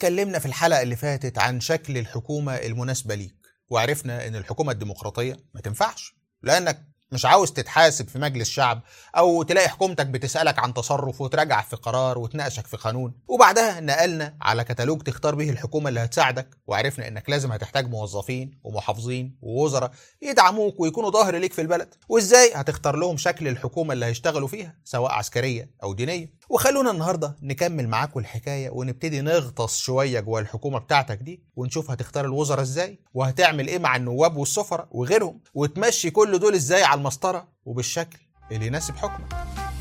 اتكلمنا في الحلقة اللي فاتت عن شكل الحكومة المناسبة ليك وعرفنا ان الحكومة الديمقراطية ما تنفعش لانك مش عاوز تتحاسب في مجلس شعب او تلاقي حكومتك بتسالك عن تصرف وتراجع في قرار وتناقشك في قانون وبعدها نقلنا على كتالوج تختار به الحكومه اللي هتساعدك وعرفنا انك لازم هتحتاج موظفين ومحافظين ووزراء يدعموك ويكونوا ظهر ليك في البلد وازاي هتختار لهم شكل الحكومه اللي هيشتغلوا فيها سواء عسكريه او دينيه وخلونا النهارده نكمل معاكم الحكايه ونبتدي نغطس شويه جوه الحكومه بتاعتك دي ونشوف هتختار الوزراء ازاي وهتعمل ايه مع النواب والسفراء وغيرهم وتمشي كل دول ازاي على المسطره وبالشكل اللي يناسب حكمك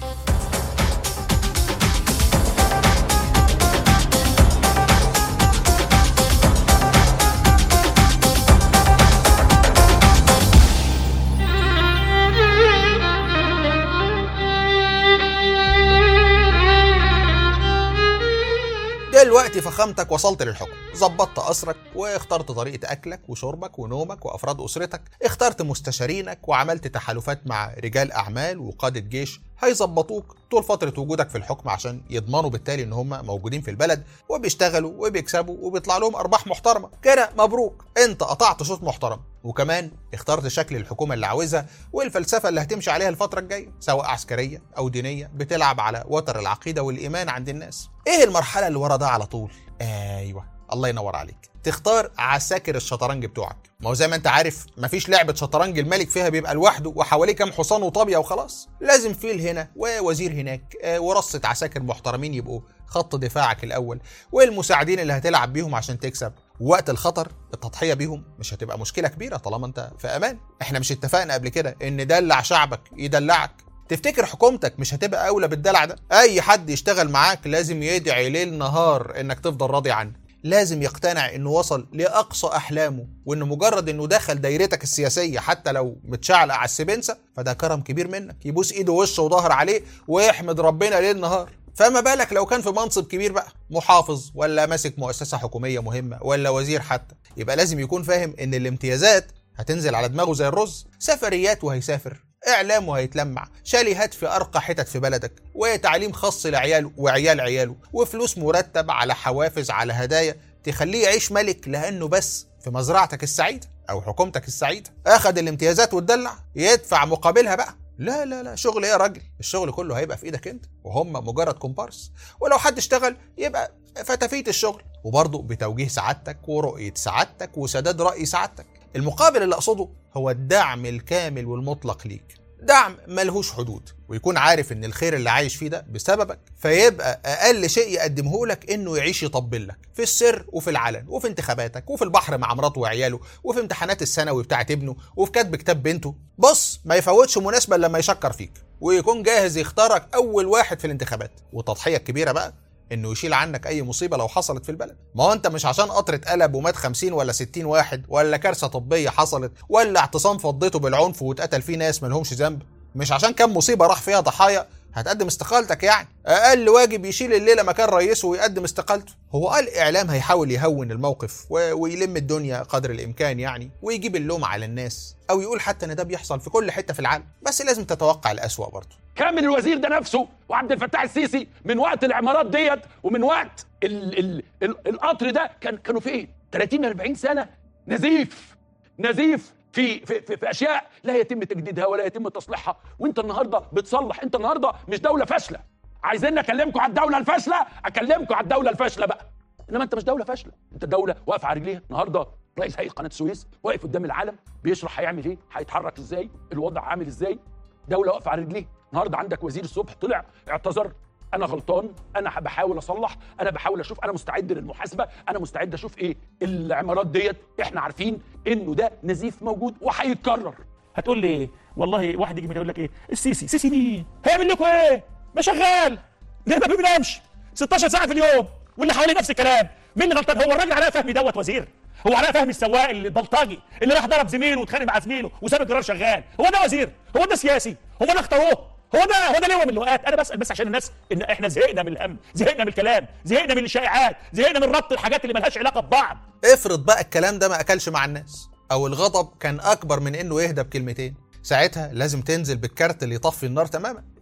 دلوقتي فخامتك وصلت للحكم ظبطت قصرك واخترت طريقة أكلك وشربك ونومك وأفراد أسرتك اخترت مستشارينك وعملت تحالفات مع رجال أعمال وقادة جيش هيظبطوك طول فترة وجودك في الحكم عشان يضمنوا بالتالي ان هم موجودين في البلد وبيشتغلوا وبيكسبوا وبيطلع لهم ارباح محترمة كده مبروك انت قطعت شوط محترم وكمان اخترت شكل الحكومة اللي عاوزها والفلسفة اللي هتمشي عليها الفترة الجاية سواء عسكرية أو دينية بتلعب على وتر العقيدة والإيمان عند الناس إيه المرحلة اللي ورا ده على طول؟ أيوه الله ينور عليك تختار عساكر الشطرنج بتوعك ما هو زي ما انت عارف مفيش لعبة شطرنج الملك فيها بيبقى لوحده وحواليه كام حصان وطابية وخلاص لازم فيل هنا ووزير هناك آه، ورصة عساكر محترمين يبقوا خط دفاعك الأول والمساعدين اللي هتلعب بيهم عشان تكسب وقت الخطر التضحية بيهم مش هتبقى مشكلة كبيرة طالما انت في أمان احنا مش اتفقنا قبل كده ان دلع شعبك يدلعك تفتكر حكومتك مش هتبقى أولى بالدلع ده أي حد يشتغل معاك لازم يدعي ليل نهار انك تفضل راضي عنه لازم يقتنع انه وصل لاقصى احلامه وانه مجرد انه دخل دايرتك السياسيه حتى لو متشعلق على السبنسه فده كرم كبير منك يبوس ايده ووشه وظهر عليه ويحمد ربنا ليل نهار فما بالك لو كان في منصب كبير بقى محافظ ولا ماسك مؤسسه حكوميه مهمه ولا وزير حتى يبقى لازم يكون فاهم ان الامتيازات هتنزل على دماغه زي الرز سفريات وهيسافر اعلام وهيتلمع شاليهات في ارقى حتت في بلدك وتعليم خاص لعياله وعيال عياله وفلوس مرتب على حوافز على هدايا تخليه يعيش ملك لانه بس في مزرعتك السعيده او حكومتك السعيده اخد الامتيازات واتدلع يدفع مقابلها بقى لا لا لا شغل ايه يا راجل الشغل كله هيبقى في ايدك انت وهم مجرد كومبارس ولو حد اشتغل يبقى فتافيت الشغل وبرضه بتوجيه سعادتك ورؤيه سعادتك وسداد راي سعادتك المقابل اللي اقصده هو الدعم الكامل والمطلق ليك دعم ملهوش حدود ويكون عارف ان الخير اللي عايش فيه ده بسببك فيبقى اقل شيء يقدمه لك انه يعيش يطبل لك في السر وفي العلن وفي انتخاباتك وفي البحر مع مراته وعياله وفي امتحانات الثانوي بتاعت ابنه وفي كتب كتاب بنته بص ما يفوتش مناسبه لما يشكر فيك ويكون جاهز يختارك اول واحد في الانتخابات والتضحيه الكبيره بقى انه يشيل عنك اي مصيبه لو حصلت في البلد ما هو انت مش عشان قطر اتقلب ومات 50 ولا 60 واحد ولا كارثه طبيه حصلت ولا اعتصام فضيته بالعنف واتقتل فيه ناس مالهمش ذنب مش عشان كام مصيبه راح فيها ضحايا هتقدم استقالتك يعني اقل واجب يشيل الليله مكان رئيسه ويقدم استقالته هو قال اعلام هيحاول يهون الموقف و... ويلم الدنيا قدر الامكان يعني ويجيب اللوم على الناس او يقول حتى ان ده بيحصل في كل حته في العالم بس لازم تتوقع الاسوأ برضه كامل الوزير ده نفسه وعبد الفتاح السيسي من وقت العمارات ديت ومن وقت ال ال ال القطر ده كان كانوا فين 30 40 سنه نزيف نزيف في, في في في اشياء لا يتم تجديدها ولا يتم تصليحها وانت النهارده بتصلح انت النهارده مش دوله فاشله عايزين اكلمكم على الدوله الفاشله اكلمكم على الدوله الفاشله بقى انما انت مش دوله فاشله انت دوله واقفه على رجليها النهارده رئيس هيئه قناه السويس واقف قدام العالم بيشرح هيعمل ايه هيتحرك ازاي الوضع عامل ازاي دوله واقفه على رجليها النهارده عندك وزير الصبح طلع اعتذر انا غلطان انا بحاول اصلح انا بحاول اشوف انا مستعد للمحاسبه انا مستعد اشوف ايه العمارات ديت احنا عارفين انه ده نزيف موجود وهيتكرر هتقول لي ايه والله واحد يجي يقول لك ايه السيسي سيسي مين هيعمل لكم ايه ما شغال ده ما بينامش 16 ساعه في اليوم واللي حواليه نفس الكلام مين اللي غلطان هو الراجل علاء فهمي دوت وزير هو علاء فهمي السواق البلطجي اللي راح ضرب زميله واتخانق مع زميله وساب الجرار شغال هو ده وزير هو ده سياسي هو ده اختاروه هو ده هو ده لواء من اللواءات انا بسال بس عشان الناس ان احنا زهقنا من الهم زهقنا من الكلام زهقنا من الشائعات زهقنا من ربط الحاجات اللي ملهاش علاقه ببعض افرض بقى الكلام ده ما اكلش مع الناس او الغضب كان اكبر من انه يهدى بكلمتين ساعتها لازم تنزل بالكارت اللي يطفي النار تماما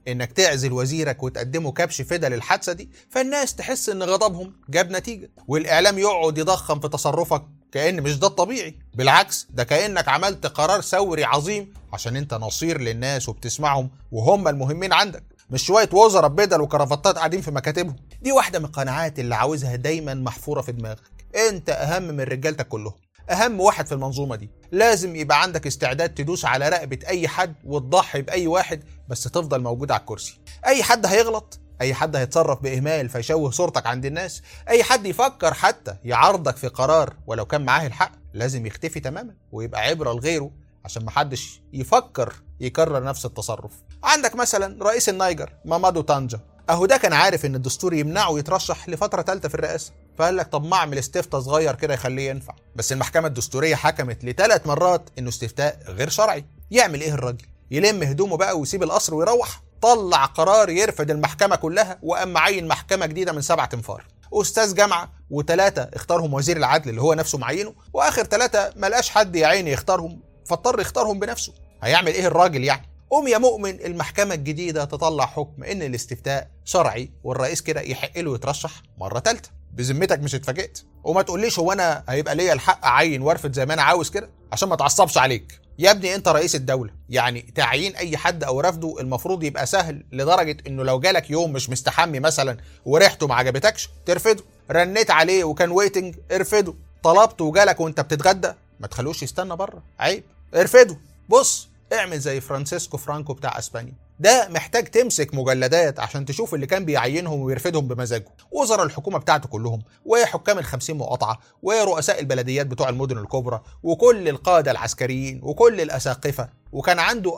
انك تعزل وزيرك وتقدمه كبش فدا للحادثه دي فالناس تحس ان غضبهم جاب نتيجه والاعلام يقعد يضخم في تصرفك كأن مش ده الطبيعي بالعكس ده كأنك عملت قرار ثوري عظيم عشان انت نصير للناس وبتسمعهم وهم المهمين عندك مش شوية وزراء بدل وكرافتات قاعدين في مكاتبهم دي واحدة من القناعات اللي عاوزها دايما محفورة في دماغك انت اهم من رجالتك كلهم اهم واحد في المنظومه دي لازم يبقى عندك استعداد تدوس على رقبه اي حد وتضحي باي واحد بس تفضل موجود على الكرسي اي حد هيغلط اي حد هيتصرف باهمال فيشوه صورتك عند الناس اي حد يفكر حتى يعارضك في قرار ولو كان معاه الحق لازم يختفي تماما ويبقى عبره لغيره عشان محدش يفكر يكرر نفس التصرف عندك مثلا رئيس النيجر مامادو تانجا اهو ده كان عارف ان الدستور يمنعه يترشح لفتره ثالثه في الرئاسه فقال لك طب ما اعمل استفتاء صغير كده يخليه ينفع بس المحكمه الدستوريه حكمت لثلاث مرات انه استفتاء غير شرعي يعمل ايه الراجل يلم هدومه بقى ويسيب القصر ويروح طلع قرار يرفض المحكمه كلها وقام معين محكمه جديده من سبعة انفار استاذ جامعه وثلاثه اختارهم وزير العدل اللي هو نفسه معينه واخر ثلاثه ما لقاش حد يا عيني يختارهم فاضطر يختارهم بنفسه هيعمل ايه الراجل يعني قوم يا مؤمن المحكمة الجديدة تطلع حكم إن الاستفتاء شرعي والرئيس كده يحق له يترشح مرة تالتة بذمتك مش اتفاجئت وما تقوليش هو أنا هيبقى ليا الحق أعين وارفض زي ما أنا عاوز كده عشان ما تعصبش عليك يا ابني انت رئيس الدولة يعني تعيين اي حد او رفضه المفروض يبقى سهل لدرجة انه لو جالك يوم مش مستحمي مثلا وريحته ما عجبتكش ترفضه رنيت عليه وكان ويتنج ارفضه طلبت وجالك وانت بتتغدى ما تخلوش يستنى بره عيب ارفضه بص اعمل زي فرانسيسكو فرانكو بتاع اسبانيا ده محتاج تمسك مجلدات عشان تشوف اللي كان بيعينهم ويرفدهم بمزاجه وزراء الحكومه بتاعته كلهم وحكام الخمسين مقاطعه ورؤساء البلديات بتوع المدن الكبرى وكل القاده العسكريين وكل الاساقفه وكان عنده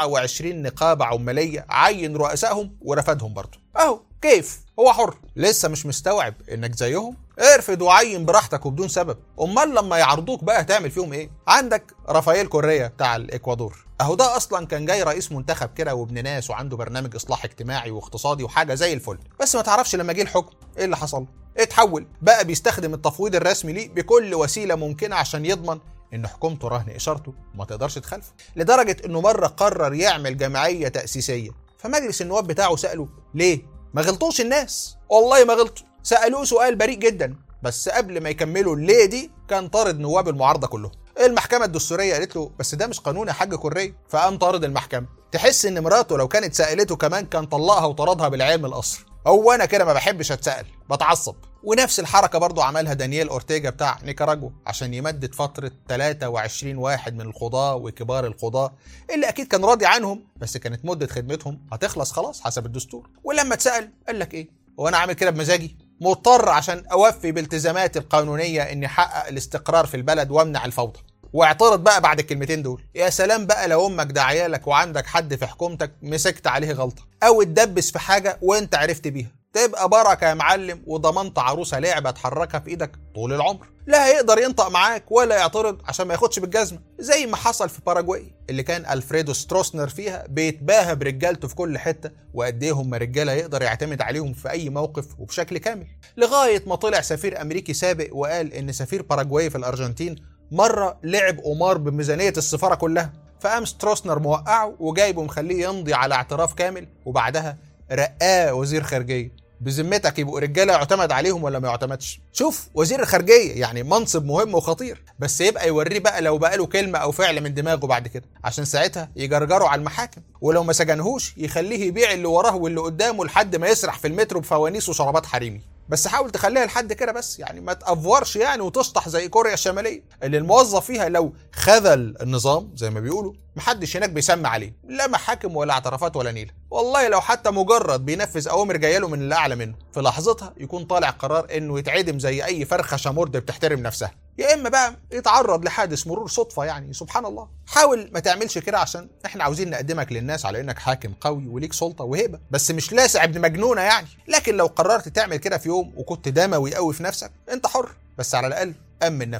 24 نقابه عماليه عين رؤسائهم ورفدهم برضه اهو كيف هو حر لسه مش مستوعب انك زيهم ارفض وعين براحتك وبدون سبب امال لما يعرضوك بقى هتعمل فيهم ايه عندك رافائيل كوريا بتاع الاكوادور اهو ده اصلا كان جاي رئيس منتخب كده وابن ناس وعنده برنامج اصلاح اجتماعي واقتصادي وحاجه زي الفل بس ما تعرفش لما جه الحكم ايه اللي حصل اتحول بقى بيستخدم التفويض الرسمي ليه بكل وسيله ممكنه عشان يضمن ان حكومته رهن اشارته وما تقدرش تخالفه لدرجه انه مره قرر يعمل جمعيه تاسيسيه فمجلس النواب بتاعه ساله ليه ما غلطوش الناس والله ما غلطوا سالوه سؤال بريء جدا بس قبل ما يكملوا الليه دي كان طارد نواب المعارضه كلهم المحكمه الدستوريه قالت له بس ده مش قانون يا حاج كوريه فقام طارد المحكمه تحس ان مراته لو كانت سالته كمان كان طلقها وطردها بالعيال من القصر هو انا كده ما بحبش اتسال بتعصب ونفس الحركه برضو عملها دانييل اورتيجا بتاع نيكاراجوا عشان يمدد فتره 23 واحد من القضاه وكبار القضاه اللي اكيد كان راضي عنهم بس كانت مده خدمتهم هتخلص خلاص حسب الدستور ولما اتسال قال لك ايه هو انا عامل كده بمزاجي مضطر عشان اوفي بالتزاماتي القانونيه اني احقق الاستقرار في البلد وامنع الفوضى واعترض بقى بعد الكلمتين دول يا سلام بقى لو امك ده عيالك وعندك حد في حكومتك مسكت عليه غلطه او اتدبس في حاجه وانت عرفت بيها تبقى بركه يا معلم وضمنت عروسه لعبه تحركها في ايدك طول العمر لا هيقدر ينطق معاك ولا يعترض عشان ما ياخدش بالجزمه زي ما حصل في باراجواي اللي كان الفريدو ستروسنر فيها بيتباهى برجالته في كل حته وقد ايه هم رجاله يقدر يعتمد عليهم في اي موقف وبشكل كامل لغايه ما طلع سفير امريكي سابق وقال ان سفير باراجواي في الارجنتين مره لعب قمار بميزانيه السفاره كلها فقام ستروسنر موقعه وجايبه مخليه يمضي على اعتراف كامل وبعدها رقاه وزير خارجيه بذمتك يبقوا رجاله يعتمد عليهم ولا ما يعتمدش شوف وزير الخارجيه يعني منصب مهم وخطير بس يبقى يوريه بقى لو بقى له كلمه او فعل من دماغه بعد كده عشان ساعتها يجرجروا على المحاكم ولو ما سجنهوش يخليه يبيع اللي وراه واللي قدامه لحد ما يسرح في المترو بفوانيس وشرابات حريمي بس حاول تخليها لحد كده بس يعني ما تافورش يعني وتسطح زي كوريا الشماليه اللي الموظف فيها لو خذل النظام زي ما بيقولوا محدش هناك بيسمى عليه لا محاكم ولا اعترافات ولا نيله والله لو حتى مجرد بينفذ اوامر جايه له من اللي اعلى منه في لحظتها يكون طالع قرار انه يتعدم زي اي فرخه شمرد بتحترم نفسها يا اما بقى يتعرض لحادث مرور صدفه يعني سبحان الله حاول ما تعملش كده عشان احنا عاوزين نقدمك للناس على انك حاكم قوي وليك سلطه وهيبه بس مش لاسع ابن مجنونه يعني لكن لو قررت تعمل كده في يوم وكنت دموي قوي في نفسك انت حر بس على الاقل امن نفسك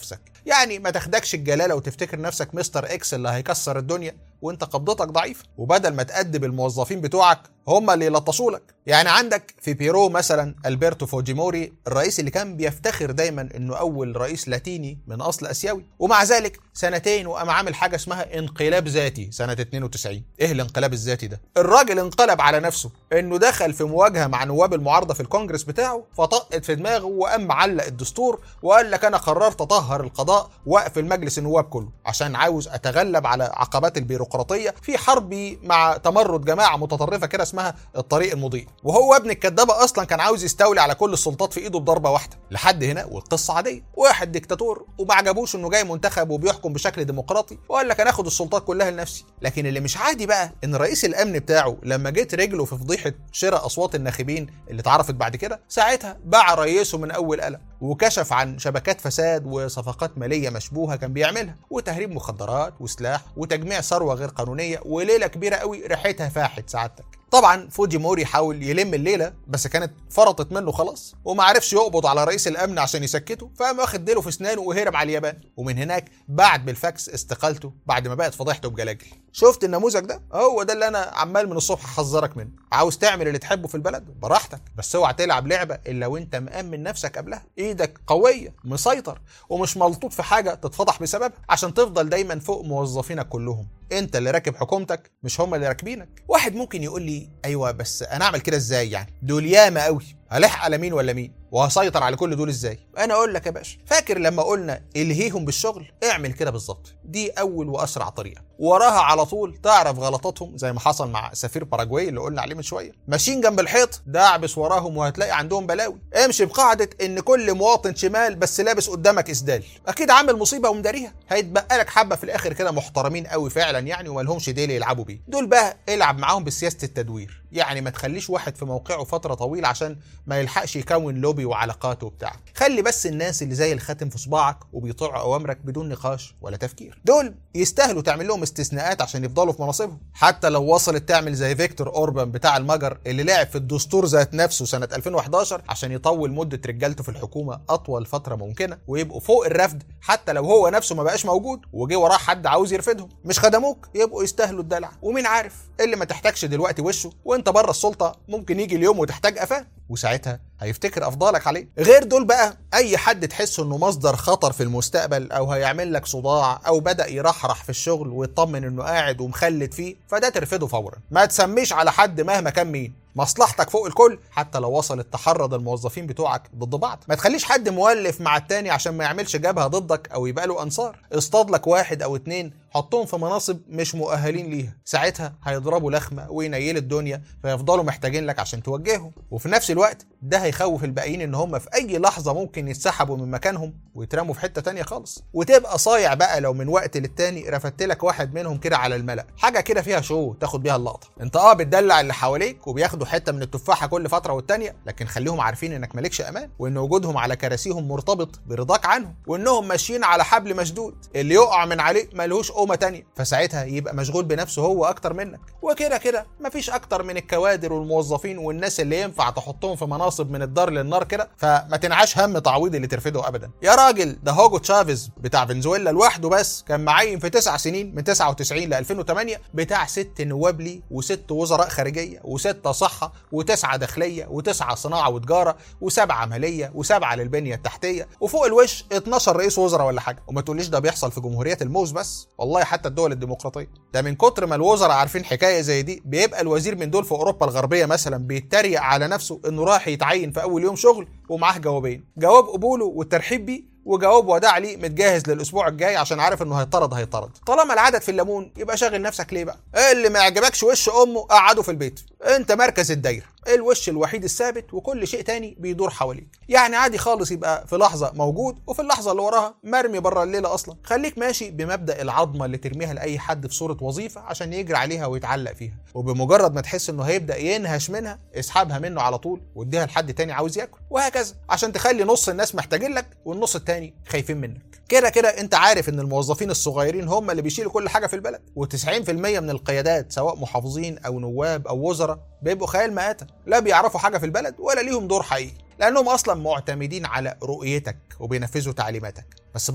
يعني ما تاخدكش الجلاله وتفتكر نفسك مستر اكس اللي هيكسر الدنيا وانت قبضتك ضعيفه وبدل ما تأدب الموظفين بتوعك هم اللي يلطشوا لك يعني عندك في بيرو مثلا البرتو فوجيموري الرئيس اللي كان بيفتخر دايما انه اول رئيس لاتيني من اصل اسيوي ومع ذلك سنتين وقام عامل حاجه اسمها انقلاب ذاتي سنه 92 ايه الانقلاب الذاتي ده الراجل انقلب على نفسه انه دخل في مواجهه مع نواب المعارضه في الكونجرس بتاعه فطقت في دماغه وقام معلق الدستور وقال لك انا قررت اطهر القضاء واقفل مجلس النواب كله عشان عاوز اتغلب على عقبات البيروقراطيه في حربي مع تمرد جماعه متطرفه كده اسمها الطريق المضيء وهو ابن الكدابه اصلا كان عاوز يستولي على كل السلطات في ايده بضربه واحده لحد هنا والقصه عاديه واحد ديكتاتور وما عجبوش انه جاي منتخب وبيحكم بشكل ديمقراطي وقال لك انا اخد السلطات كلها لنفسي لكن اللي مش عادي بقى ان رئيس الامن بتاعه لما جيت رجله في فضيحه شراء اصوات الناخبين اللي اتعرفت بعد كده ساعتها باع رئيسه من اول قلم وكشف عن شبكات فساد وصفقات ماليه مشبوهه كان بيعملها وتهريب مخدرات وسلاح وتجميع ثروه غير قانونيه وليله كبيره قوي ريحتها فاحت سعادتك طبعا فوجيموري حاول يلم الليله بس كانت فرطت منه خلاص وما عرفش يقبض على رئيس الامن عشان يسكته فقام واخد ديله في اسنانه وهرب على اليابان ومن هناك بعت بالفاكس استقالته بعد ما بقت فضيحته بجلاجل شفت النموذج ده هو ده اللي انا عمال من الصبح احذرك منه عاوز تعمل اللي تحبه في البلد براحتك بس اوعى تلعب لعبه الا وانت مامن نفسك قبلها ايدك قويه مسيطر ومش ملطوط في حاجه تتفضح بسببها عشان تفضل دايما فوق موظفينك كلهم انت اللي راكب حكومتك مش هم اللي راكبينك واحد ممكن يقول لي ايوه بس انا اعمل كده ازاي يعني دول ياما قوي هلحق على مين ولا مين وهسيطر على كل دول ازاي انا اقول لك يا باشا فاكر لما قلنا الهيهم بالشغل اعمل كده بالظبط دي اول واسرع طريقه وراها على طول تعرف غلطاتهم زي ما حصل مع سفير باراجواي اللي قلنا عليه من شويه ماشيين جنب الحيط دعبس وراهم وهتلاقي عندهم بلاوي امشي بقاعده ان كل مواطن شمال بس لابس قدامك اسدال اكيد عامل مصيبه ومداريها هيتبقى لك حبه في الاخر كده محترمين قوي فعلا يعني وما لهمش ديل يلعبوا بيه دول بقى العب معاهم بسياسه التدوير يعني ما تخليش واحد في موقعه فتره طويله عشان ما يلحقش يكون لوبي وعلاقاته وبتاع خلي بس الناس اللي زي الخاتم في صباعك وبيطيعوا اوامرك بدون نقاش ولا تفكير دول يستاهلوا تعمل لهم استثناءات عشان يفضلوا في مناصبهم حتى لو وصلت تعمل زي فيكتور اوربان بتاع المجر اللي لعب في الدستور ذات نفسه سنه 2011 عشان يطول مده رجالته في الحكومه اطول فتره ممكنه ويبقوا فوق الرفض حتى لو هو نفسه ما بقاش موجود وجه وراه حد عاوز يرفدهم مش خدموك يبقوا يستاهلوا الدلع ومين عارف اللي ما تحتاجش دلوقتي وشه وانت بره السلطه ممكن يجي اليوم وتحتاج قفاه وساعتها هيفتكر افضالك عليه غير دول بقى اي حد تحس انه مصدر خطر في المستقبل او هيعمل لك صداع او بدا يرحرح في الشغل ويطمن انه قاعد ومخلد فيه فده ترفضه فورا ما تسميش على حد مهما كان مين مصلحتك فوق الكل حتى لو وصلت تحرض الموظفين بتوعك ضد بعض ما تخليش حد مولف مع التاني عشان ما يعملش جبهه ضدك او يبقى له انصار اصطاد لك واحد او اتنين حطهم في مناصب مش مؤهلين ليها ساعتها هيضربوا لخمه وينيلوا الدنيا فيفضلوا محتاجين لك عشان توجههم وفي نفس الوقت ده هيخوف الباقيين ان هم في اي لحظه ممكن يتسحبوا من مكانهم ويترموا في حته تانية خالص وتبقى صايع بقى لو من وقت للتاني رفدت لك واحد منهم كده على الملأ حاجه كده فيها شو تاخد بيها اللقطه انت اه بتدلع اللي حواليك وبياخدوا حته من التفاحه كل فتره والتانيه لكن خليهم عارفين انك مالكش امان وان وجودهم على كراسيهم مرتبط برضاك عنهم وانهم ماشيين على حبل مشدود اللي يقع من عليه ملهوش قومه تانية فساعتها يبقى مشغول بنفسه هو اكتر منك وكده كده مفيش اكتر من الكوادر والموظفين والناس اللي ينفع تحطهم في مناصب من الدار للنار كده فما تنعاش هم تعويض اللي ترفضه ابدا يا راجل ده هوجو تشافيز بتاع فنزويلا لوحده بس كان معين في تسع سنين من 99 ل 2008 بتاع ست نواب ليه وست وزراء خارجيه وستة صحه وتسعه داخليه وتسعه صناعه وتجاره وسبعه ماليه وسبعه للبنيه التحتيه وفوق الوش 12 رئيس وزراء ولا حاجه وما تقوليش ده بيحصل في جمهوريه الموز بس والله حتى الدول الديمقراطيه ده من كتر ما الوزراء عارفين حكايه زي دي بيبقى الوزير من دول في اوروبا الغربيه مثلا بيتريق على نفسه انه راح يتعين في اول يوم شغل ومعاه جوابين جواب قبوله والترحيب بيه وجواب وداع ليه متجهز للاسبوع الجاي عشان عارف انه هيطرد هيطرد طالما العدد في الليمون يبقى شاغل نفسك ليه بقى اللي ما يعجبكش وش امه قعده في البيت انت مركز الدايره الوش الوحيد الثابت وكل شيء تاني بيدور حواليك يعني عادي خالص يبقى في لحظه موجود وفي اللحظه اللي وراها مرمي بره الليله اصلا خليك ماشي بمبدا العظمه اللي ترميها لاي حد في صوره وظيفه عشان يجري عليها ويتعلق فيها وبمجرد ما تحس انه هيبدا ينهش منها اسحبها منه على طول واديها لحد تاني عاوز ياكل وهكذا عشان تخلي نص الناس محتاجين لك والنص التاني خايفين منك كده كده انت عارف ان الموظفين الصغيرين هم اللي بيشيلوا كل حاجه في البلد و90% من القيادات سواء محافظين او نواب او وزراء بيبقوا خيال مآتة لا بيعرفوا حاجه في البلد ولا ليهم دور حقيقي لانهم اصلا معتمدين على رؤيتك وبينفذوا تعليماتك بس برضه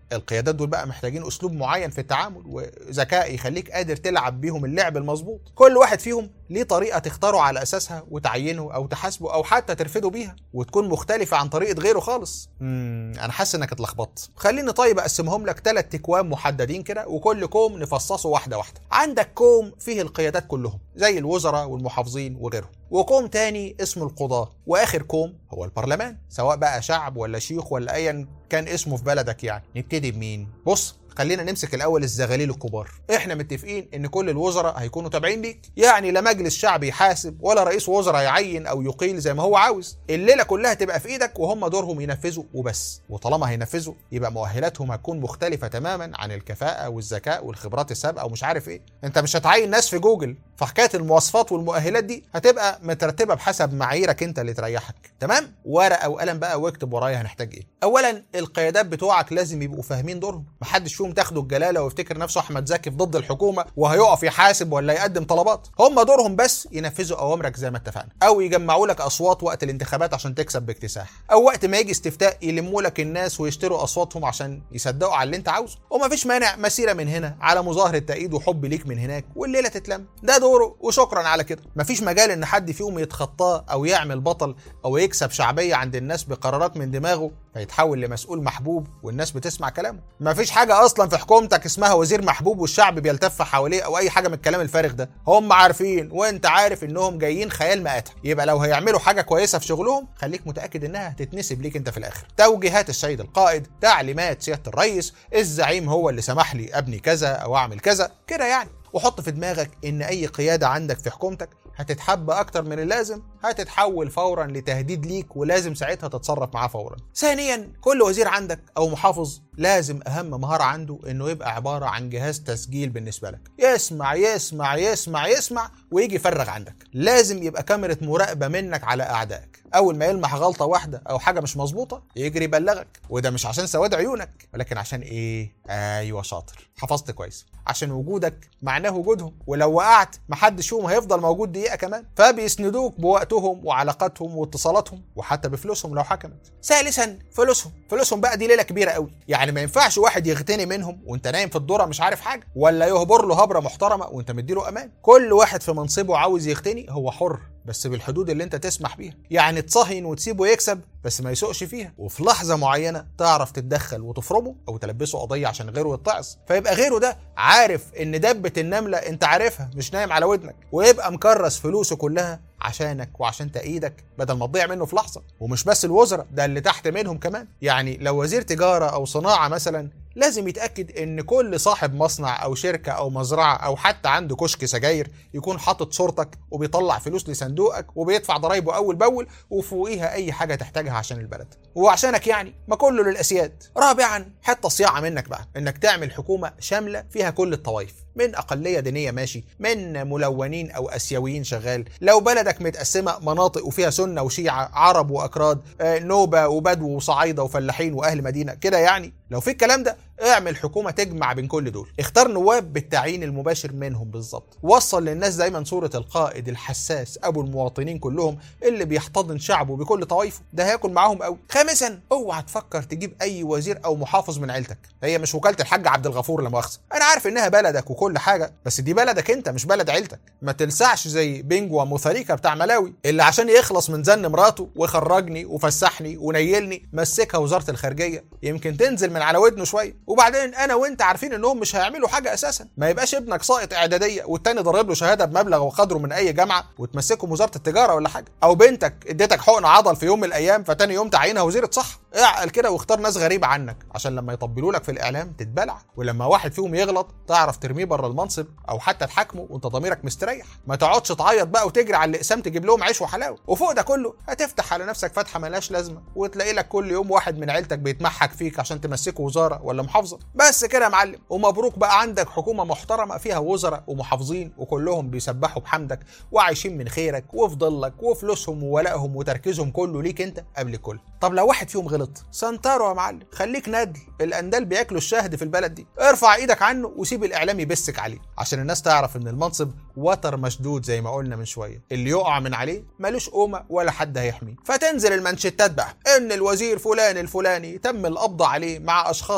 القيادات دول بقى محتاجين اسلوب معين في التعامل وذكاء يخليك قادر تلعب بيهم اللعب المظبوط كل واحد فيهم ليه طريقه تختاره على اساسها وتعينه او تحاسبه او حتى ترفضه بيها وتكون مختلفه عن طريقه غيره خالص امم انا حاسس انك اتلخبطت خليني طيب اقسمهم لك ثلاث تكوام محددين كده وكل كوم نفصصه واحده واحده عندك كوم فيه القيادات كلهم زي الوزراء والمحافظين وغيرهم وكوم تاني اسمه القضاة واخر كوم هو البرلمان سواء بقى شعب ولا شيوخ ولا ايا كان اسمه في بلدك يعني نبتدي بمين بص خلينا نمسك الاول الزغاليل الكبار احنا متفقين ان كل الوزراء هيكونوا تابعين ليك يعني لا مجلس شعب يحاسب ولا رئيس وزراء يعين او يقيل زي ما هو عاوز الليله كلها تبقى في ايدك وهم دورهم ينفذوا وبس وطالما هينفذوا يبقى مؤهلاتهم هتكون مختلفه تماما عن الكفاءه والذكاء والخبرات السابقه ومش عارف ايه انت مش هتعين ناس في جوجل فحكايه المواصفات والمؤهلات دي هتبقى مترتبه بحسب معاييرك انت اللي تريحك تمام ورقه وقلم بقى واكتب ورايا هنحتاج ايه اولا القيادات بتوعك لازم يبقوا فاهمين دورهم محدش فيهم تاخده الجلاله ويفتكر نفسه احمد زكي في ضد الحكومه وهيقف يحاسب ولا يقدم طلبات هم دورهم بس ينفذوا اوامرك زي ما اتفقنا او يجمعوا لك اصوات وقت الانتخابات عشان تكسب باكتساح او وقت ما يجي استفتاء يلموا لك الناس ويشتروا اصواتهم عشان يصدقوا على اللي انت عاوزه ومفيش مانع مسيره من هنا على مظاهره تأييد وحب ليك من هناك والليله تتلم ده دوره وشكرا على كده مفيش مجال ان حد فيهم يتخطاه او يعمل بطل او يكسب شعبيه عند الناس بقرارات من دماغه فيتحول لمسؤول محبوب والناس بتسمع كلامه مفيش حاجه اصلا في حكومتك اسمها وزير محبوب والشعب بيلتف حواليه او اي حاجه من الكلام الفارغ ده هم عارفين وانت عارف انهم جايين خيال مآتة يبقى لو هيعملوا حاجه كويسه في شغلهم خليك متاكد انها هتتنسب ليك انت في الاخر توجيهات السيد القائد تعليمات سياده الرئيس الزعيم هو اللي سمح لي ابني كذا او اعمل كذا كده يعني وحط في دماغك ان اي قياده عندك في حكومتك هتتحب اكتر من اللازم هتتحول فورا لتهديد ليك ولازم ساعتها تتصرف معاه فورا ثانيا كل وزير عندك او محافظ لازم اهم مهاره عنده انه يبقى عباره عن جهاز تسجيل بالنسبه لك يسمع يسمع يسمع يسمع ويجي يفرغ عندك لازم يبقى كاميرا مراقبه منك على اعدائك اول ما يلمح غلطه واحده او حاجه مش مظبوطه يجري يبلغك وده مش عشان سواد عيونك ولكن عشان ايه ايوه شاطر حفظت كويس عشان وجودك معناه وجودهم ولو وقعت محدش فيهم هيفضل موجود دقيقه كمان فبيسندوك بوقتهم وعلاقاتهم واتصالاتهم وحتى بفلوسهم لو حكمت ثالثا فلوسهم فلوسهم بقى دي ليله كبيره قوي يعني ما ينفعش واحد يغتني منهم وانت نايم في الدوره مش عارف حاجه ولا يهبر له هبره محترمه وانت مديله امان كل واحد في منصبه عاوز يغتني هو حر بس بالحدود اللي انت تسمح بيها يعني تصهين وتسيبه يكسب بس ما يسوقش فيها وفي لحظه معينه تعرف تتدخل وتفرمه او تلبسه قضيه عشان غيره يتعظ فيبقى غيره ده عارف ان دبه النمله انت عارفها مش نايم على ودنك ويبقى مكرس فلوسه كلها عشانك وعشان تأييدك بدل ما تضيع منه في لحظه ومش بس الوزراء ده اللي تحت منهم كمان يعني لو وزير تجاره او صناعه مثلا لازم يتأكد إن كل صاحب مصنع أو شركة أو مزرعة أو حتى عنده كشك سجاير يكون حاطط صورتك وبيطلع فلوس لصندوقك وبيدفع ضرايبه أول بأول وفوقيها أي حاجة تحتاجها عشان البلد وعشانك يعني ما كله للأسياد رابعا حتى صياعة منك بقى إنك تعمل حكومة شاملة فيها كل الطوائف من أقلية دينية ماشي من ملونين أو أسيويين شغال لو بلدك متقسمة مناطق وفيها سنة وشيعة عرب وأكراد آه، نوبة وبدو وصعايدة وفلاحين وأهل مدينة كده يعني لو في الكلام ده اعمل حكومة تجمع بين كل دول اختار نواب بالتعيين المباشر منهم بالظبط وصل للناس دايما صورة القائد الحساس أبو المواطنين كلهم اللي بيحتضن شعبه بكل طوائفه ده هياكل معاهم قوي خامسا اوعى تفكر تجيب أي وزير أو محافظ من عيلتك هي مش وكالة الحاج عبد الغفور لا مؤاخذة أنا عارف إنها بلدك وكل حاجة بس دي بلدك أنت مش بلد عيلتك ما تلسعش زي بينجو وموثريكا بتاع ملاوي اللي عشان يخلص من زن مراته وخرجني وفسحني ونيلني مسكها وزارة الخارجية يمكن تنزل من على ودنه شوية وبعدين أنا وأنت عارفين إنهم مش هيعملوا حاجة أساسا ما يبقاش ابنك ساقط إعدادية والتاني ضارب له شهادة بمبلغ وقدره من أي جامعة وتمسكه وزارة التجارة ولا حاجة أو بنتك اديتك حقن عضل في يوم من الأيام فتاني يوم تعينها وزيرة صحة اعقل كده واختار ناس غريبة عنك عشان لما يطبلوا لك في الإعلام تتبلع ولما واحد فيهم يغلط تعرف ترميه بره المنصب أو حتى تحاكمه وأنت ضميرك مستريح ما تقعدش تعيط بقى وتجري على الأقسام تجيب لهم عيش وحلاوة وفوق ده كله هتفتح على نفسك فتحة ملهاش لازمة وتلاقي لك كل يوم واحد من عيلتك بيتمحك فيك عشان تمسكه وزارة ولا محافظة بس كده يا معلم ومبروك بقى عندك حكومة محترمة فيها وزراء ومحافظين وكلهم بيسبحوا بحمدك وعايشين من خيرك وفي ظلك وفلوسهم وولائهم وتركيزهم كله ليك انت قبل الكل طب لو واحد فيهم غلط سنتره يا معلم خليك ندل الاندال بياكلوا الشهد في البلد دي ارفع ايدك عنه وسيب الاعلام يبسك عليه عشان الناس تعرف ان المنصب وتر مشدود زي ما قلنا من شويه اللي يقع من عليه ملوش قومه ولا حد هيحميه فتنزل المانشيتات بقى ان الوزير فلان الفلاني تم القبض عليه مع اشخاص اخرين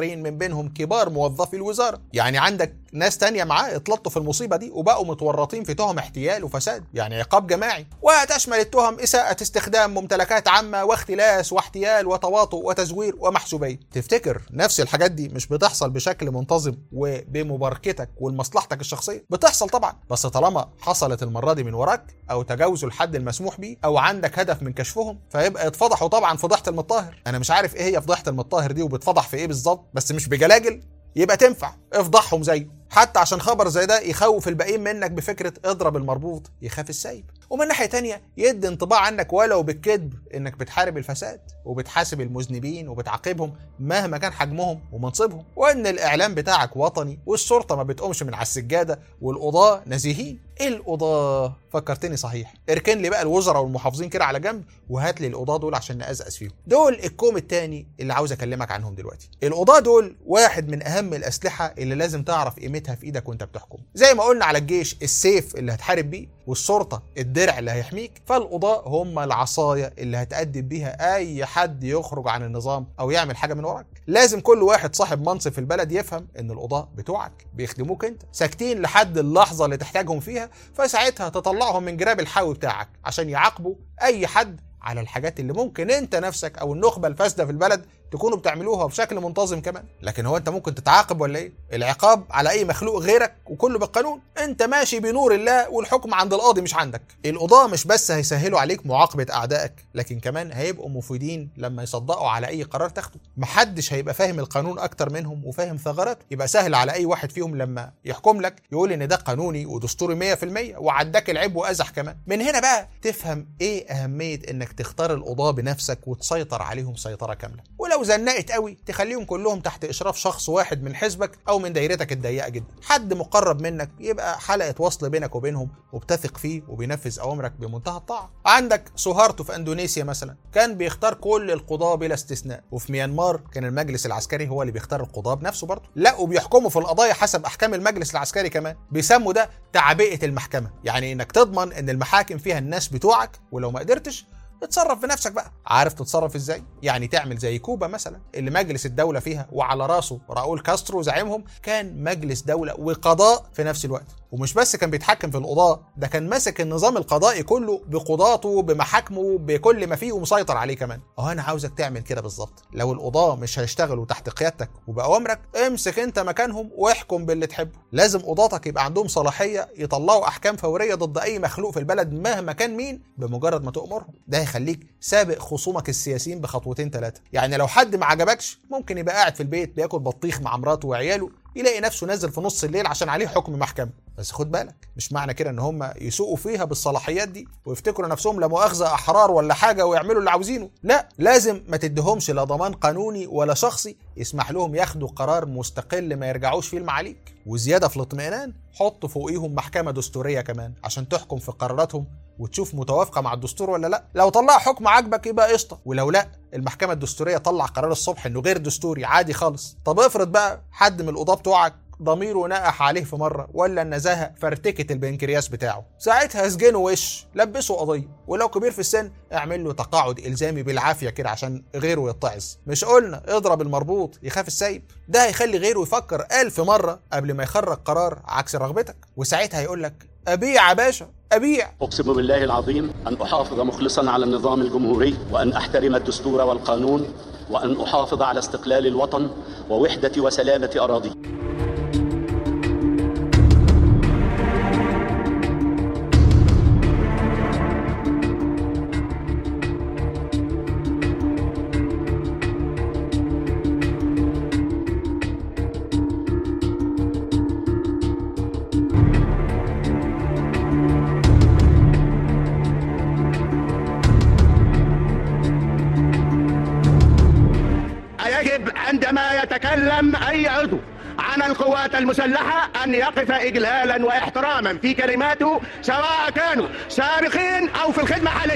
اخرين من بينهم كبار موظفي الوزاره يعني عندك ناس تانية معاه اتلطوا في المصيبه دي وبقوا متورطين في تهم احتيال وفساد يعني عقاب جماعي وتشمل التهم اساءه استخدام ممتلكات عامه واختلاس واحتيال وتواطؤ وتزوير ومحسوبيه تفتكر نفس الحاجات دي مش بتحصل بشكل منتظم وبمباركتك ولمصلحتك الشخصيه بتحصل طبعا بس طالما حصلت المره دي من وراك او تجاوزوا الحد المسموح بيه او عندك هدف من كشفهم فيبقى اتفضحوا طبعا فضيحه المطهر انا مش عارف ايه هي فضيحه المطهر دي وبتفضح في ايه بالظبط بس مش بجلاجل يبقى تنفع افضحهم زيه حتى عشان خبر زي ده يخوف الباقيين منك بفكره اضرب المربوط يخاف السايب ومن ناحيه تانية يدي انطباع عنك ولو بالكذب انك بتحارب الفساد وبتحاسب المذنبين وبتعاقبهم مهما كان حجمهم ومنصبهم وان الاعلام بتاعك وطني والشرطه ما بتقومش من على السجاده والقضاه نزيهين ايه القضاه فكرتني صحيح اركن لي بقى الوزراء والمحافظين كده على جنب وهات لي القضاه دول عشان نقزقز فيهم دول الكوم التاني اللي عاوز اكلمك عنهم دلوقتي القضاه دول واحد من اهم الاسلحه اللي لازم تعرف قيمتها في ايدك وانت بتحكم زي ما قلنا على الجيش السيف اللي هتحارب بيه والشرطه الدرع اللي هيحميك فالقضاء هم العصايه اللي هتأدب بيها اي حد يخرج عن النظام او يعمل حاجه من وراك لازم كل واحد صاحب منصب في البلد يفهم ان القضاء بتوعك بيخدموك انت ساكتين لحد اللحظه اللي تحتاجهم فيها فساعتها تطلعهم من جراب الحاوي بتاعك عشان يعاقبوا اي حد على الحاجات اللي ممكن انت نفسك او النخبه الفاسده في البلد تكونوا بتعملوها بشكل منتظم كمان لكن هو انت ممكن تتعاقب ولا ايه العقاب على اي مخلوق غيرك وكله بالقانون انت ماشي بنور الله والحكم عند القاضي مش عندك القضاه مش بس هيسهلوا عليك معاقبه اعدائك لكن كمان هيبقوا مفيدين لما يصدقوا على اي قرار تاخده محدش هيبقى فاهم القانون اكتر منهم وفاهم ثغراته يبقى سهل على اي واحد فيهم لما يحكم لك يقول ان ده قانوني ودستوري 100% وعداك العيب وازح كمان من هنا بقى تفهم ايه اهميه انك تختار القضاه بنفسك وتسيطر عليهم سيطره كامله ولو زنقت قوي تخليهم كلهم تحت اشراف شخص واحد من حزبك او من دايرتك الضيقه جدا حد مقرب منك يبقى حلقه وصل بينك وبينهم وبتثق فيه وبينفذ اوامرك بمنتهى الطاعه عندك سوهارتو في اندونيسيا مثلا كان بيختار كل القضاه بلا استثناء وفي ميانمار كان المجلس العسكري هو اللي بيختار القضاه بنفسه برضه لا وبيحكموا في القضايا حسب احكام المجلس العسكري كمان بيسموا ده تعبئه المحكمه يعني انك تضمن ان المحاكم فيها الناس بتوعك ولو ما قدرتش اتصرف بنفسك بقى عارف تتصرف ازاي يعني تعمل زي كوبا مثلا اللي مجلس الدوله فيها وعلى راسه راؤول كاسترو زعيمهم كان مجلس دوله وقضاء في نفس الوقت ومش بس كان بيتحكم في القضاء ده كان ماسك النظام القضائي كله بقضاته بمحاكمه بكل ما فيه ومسيطر عليه كمان اهو انا عاوزك تعمل كده بالظبط لو القضاة مش هيشتغلوا تحت قيادتك وبأوامرك امسك انت مكانهم واحكم باللي تحبه لازم قضاتك يبقى عندهم صلاحية يطلعوا احكام فورية ضد اي مخلوق في البلد مهما كان مين بمجرد ما تأمرهم ده هيخليك سابق خصومك السياسيين بخطوتين ثلاثة يعني لو حد ما عجبكش ممكن يبقى قاعد في البيت بياكل بطيخ مع مراته وعياله يلاقي نفسه نازل في نص الليل عشان عليه حكم محكمة بس خد بالك مش معنى كده ان هم يسوقوا فيها بالصلاحيات دي ويفتكروا نفسهم لا مؤاخذه احرار ولا حاجه ويعملوا اللي عاوزينه لا لازم ما تديهمش لا ضمان قانوني ولا شخصي يسمح لهم ياخدوا قرار مستقل ما يرجعوش فيه المعاليك وزياده في الاطمئنان حط فوقيهم محكمه دستوريه كمان عشان تحكم في قراراتهم وتشوف متوافقه مع الدستور ولا لا لو طلع حكم عاجبك يبقى قشطه ولو لا المحكمه الدستوريه طلع قرار الصبح انه غير دستوري عادي خالص طب افرض بقى حد من القضاه بتوعك ضميره نقح عليه في مره ولا النزاهه فرتكت البنكرياس بتاعه ساعتها اسجنه وش لبسه قضيه ولو كبير في السن اعمل له تقاعد الزامي بالعافيه كده عشان غيره يتعظ مش قلنا اضرب المربوط يخاف السايب ده هيخلي غيره يفكر ألف مرة قبل ما يخرج قرار عكس رغبتك وساعتها هيقول لك أبيع يا باشا أبيع أقسم بالله العظيم أن أحافظ مخلصا على النظام الجمهوري وأن أحترم الدستور والقانون وأن أحافظ على استقلال الوطن ووحدة وسلامة أراضيه يجب عندما يتكلم أي عضو عن القوات المسلحة أن يقف إجلالا واحتراما في كلماته سواء كانوا سابقين أو في الخدمة حاليا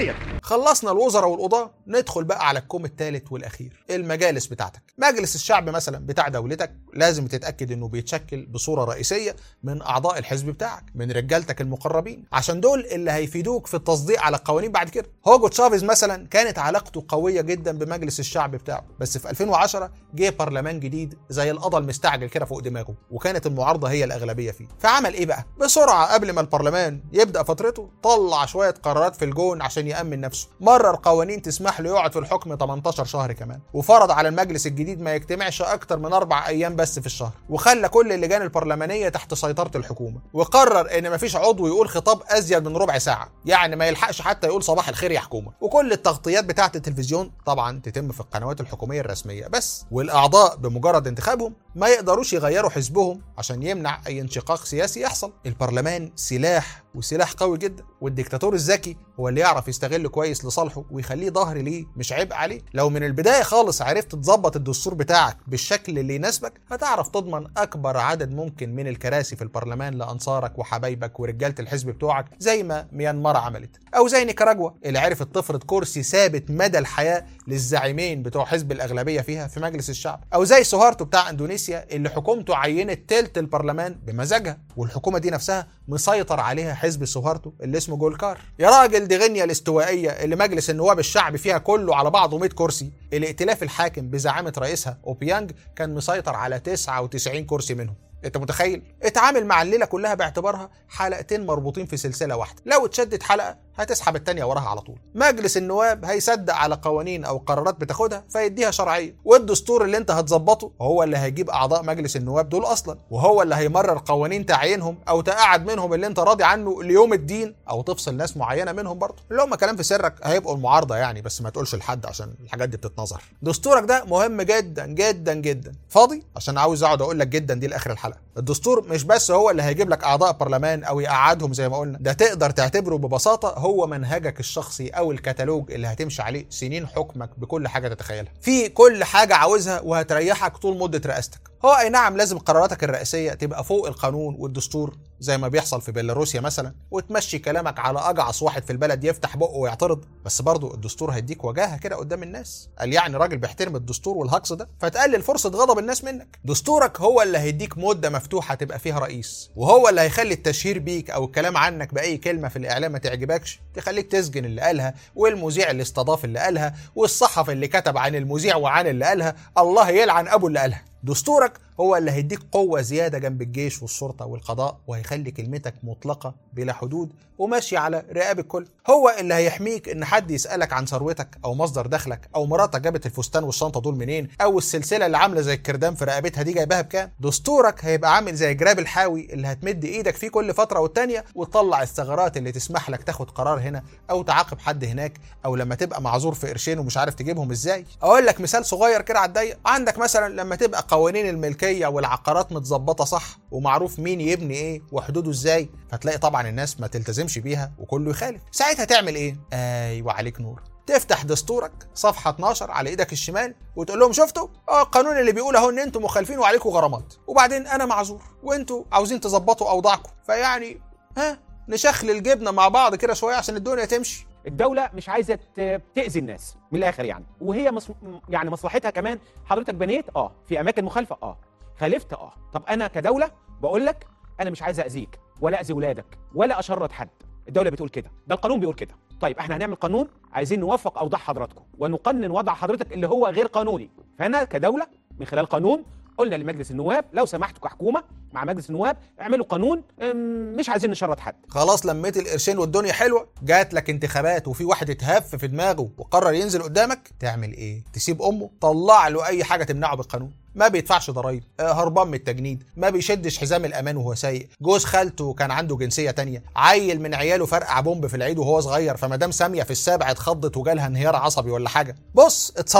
خلصنا الوزراء والقضاة ندخل بقى على الكوم الثالث والأخير المجالس بتاعتك مجلس الشعب مثلا بتاع دولتك لازم تتأكد إنه بيتشكل بصورة رئيسية من أعضاء الحزب بتاعك من رجالتك المقربين عشان دول اللي هيفيدوك في التصديق على القوانين بعد كده هوجو تشافيز مثلا كانت علاقته قوية جدا بمجلس الشعب بتاعه بس في 2010 جه برلمان جديد زي القضا المستعجل كده فوق دماغه وكانت المعارضة هي الأغلبية فيه فعمل إيه بقى بسرعة قبل ما البرلمان يبدأ فترته طلع شوية قرارات في الجون عشان يأمن نفسه مرر قوانين تسمح له يقعد في الحكم 18 شهر كمان وفرض على المجلس الجديد ما يجتمعش أكتر من أربع أيام بس في الشهر وخلى كل اللجان البرلمانية تحت سيطرة الحكومة وقرر إن مفيش عضو يقول خطاب أزيد من ربع ساعة يعني ما يلحقش حتى يقول صباح الخير يا حكومة وكل التغطيات بتاعة التلفزيون طبعا تتم في القنوات الحكومية الرسمية بس والأعضاء بمجرد انتخابهم ما يقدروش يغيروا حزبهم عشان يمنع أي انشقاق سياسي يحصل البرلمان سلاح وسلاح قوي جدا والديكتاتور الذكي هو اللي يعرف يستغل كويس لصالحه ويخليه ظهر ليه مش عبء عليه لو من البدايه خالص عرفت تظبط الدستور بتاعك بالشكل اللي يناسبك هتعرف تضمن اكبر عدد ممكن من الكراسي في البرلمان لانصارك وحبايبك ورجاله الحزب بتوعك زي ما ميانمار عملت او زي نيكاراجوا اللي عرفت تفرض كرسي ثابت مدى الحياه للزعيمين بتوع حزب الاغلبيه فيها في مجلس الشعب او زي سوهارتو بتاع اندونيسيا اللي حكومته عينت تلت البرلمان بمزاجها والحكومه دي نفسها مسيطر عليها حزب سوهارتو اللي اسمه جولكار يا راجل دي غينيا الاستوائيه اللي مجلس النواب الشعبي فيها كله على بعضه 100 كرسي الائتلاف الحاكم بزعامه رئيسها اوبيانج كان مسيطر على 99 كرسي منهم انت متخيل اتعامل مع الليله كلها باعتبارها حلقتين مربوطين في سلسله واحده لو اتشدت حلقه هتسحب التانية وراها على طول مجلس النواب هيصدق على قوانين او قرارات بتاخدها فيديها شرعيه والدستور اللي انت هتظبطه هو اللي هيجيب اعضاء مجلس النواب دول اصلا وهو اللي هيمرر قوانين تعيينهم او تقعد منهم اللي انت راضي عنه ليوم الدين او تفصل ناس معينه منهم برضه اللي هم كلام في سرك هيبقوا المعارضه يعني بس ما تقولش لحد عشان الحاجات دي بتتنظر دستورك ده مهم جدا جدا جدا فاضي عشان عاوز اقعد اقول لك جدا دي لاخر الحلقه الدستور مش بس هو اللي هيجيب لك اعضاء برلمان او يقعدهم زي ما قلنا ده تقدر تعتبره ببساطه هو منهجك الشخصي او الكتالوج اللي هتمشي عليه سنين حكمك بكل حاجه تتخيلها في كل حاجه عاوزها وهتريحك طول مده رئاستك هو اي نعم لازم قراراتك الرئيسيه تبقى فوق القانون والدستور زي ما بيحصل في بيلاروسيا مثلا وتمشي كلامك على اجعص واحد في البلد يفتح بقه ويعترض بس برضه الدستور هيديك وجاهه كده قدام الناس قال يعني راجل بيحترم الدستور والهجص ده فتقلل فرصه غضب الناس منك دستورك هو اللي هيديك مده مفتوحه تبقى فيها رئيس وهو اللي هيخلي التشهير بيك او الكلام عنك باي كلمه في الاعلام ما تعجبكش تخليك تسجن اللي قالها والمذيع اللي استضاف اللي قالها والصحفي اللي كتب عن المذيع وعن اللي قالها الله يلعن ابو اللي قالها دستورك هو اللي هيديك قوة زيادة جنب الجيش والشرطة والقضاء وهيخلي كلمتك مطلقة بلا حدود وماشية على رقاب الكل هو اللي هيحميك ان حد يسألك عن ثروتك او مصدر دخلك او مراتك جابت الفستان والشنطة دول منين او السلسلة اللي عاملة زي الكردان في رقبتها دي جايباها بكام دستورك هيبقى عامل زي جراب الحاوي اللي هتمد ايدك فيه كل فترة والتانية وتطلع الثغرات اللي تسمح لك تاخد قرار هنا او تعاقب حد هناك او لما تبقى معذور في قرشين ومش عارف تجيبهم ازاي اقول لك مثال صغير كده على الضيق عندك مثلا لما تبقى قوانين الملكيه والعقارات متظبطه صح ومعروف مين يبني ايه وحدوده ازاي فتلاقي طبعا الناس ما تلتزمش بيها وكله يخالف ساعتها تعمل ايه ايوه عليك نور تفتح دستورك صفحه 12 على ايدك الشمال وتقول لهم شفتوا اه القانون اللي بيقول اهو ان انتم مخالفين وعليكم غرامات وبعدين انا معذور وانتوا عاوزين تظبطوا اوضاعكم فيعني ها نشخل الجبنه مع بعض كده شويه عشان الدنيا تمشي الدولة مش عايزة ت- تأذي الناس من الآخر يعني وهي مص... يعني مصلحتها كمان حضرتك بنيت اه في أماكن مخالفة اه خالفت اه طب أنا كدولة بقول لك أنا مش عايز أذيك ولا أذي ولادك ولا أشرد حد الدولة بتقول كده ده القانون بيقول كده طيب احنا هنعمل قانون عايزين نوفق أوضاع حضراتكم ونقنن وضع حضرتك اللي هو غير قانوني فأنا كدولة من خلال قانون قلنا لمجلس النواب لو سمحتوا كحكومة مع مجلس النواب اعملوا قانون أم، مش عايزين نشرد حد خلاص لميت القرشين والدنيا حلوه جات لك انتخابات وفي واحد اتهف في دماغه وقرر ينزل قدامك تعمل ايه تسيب امه طلع له اي حاجه تمنعه بالقانون ما بيدفعش ضرايب آه، هربان من التجنيد ما بيشدش حزام الامان وهو سايق جوز خالته كان عنده جنسيه تانية عيل من عياله فرقع بومب في العيد وهو صغير فمدام ساميه في السابع اتخضت وجالها انهيار عصبي ولا حاجه بص اتصرف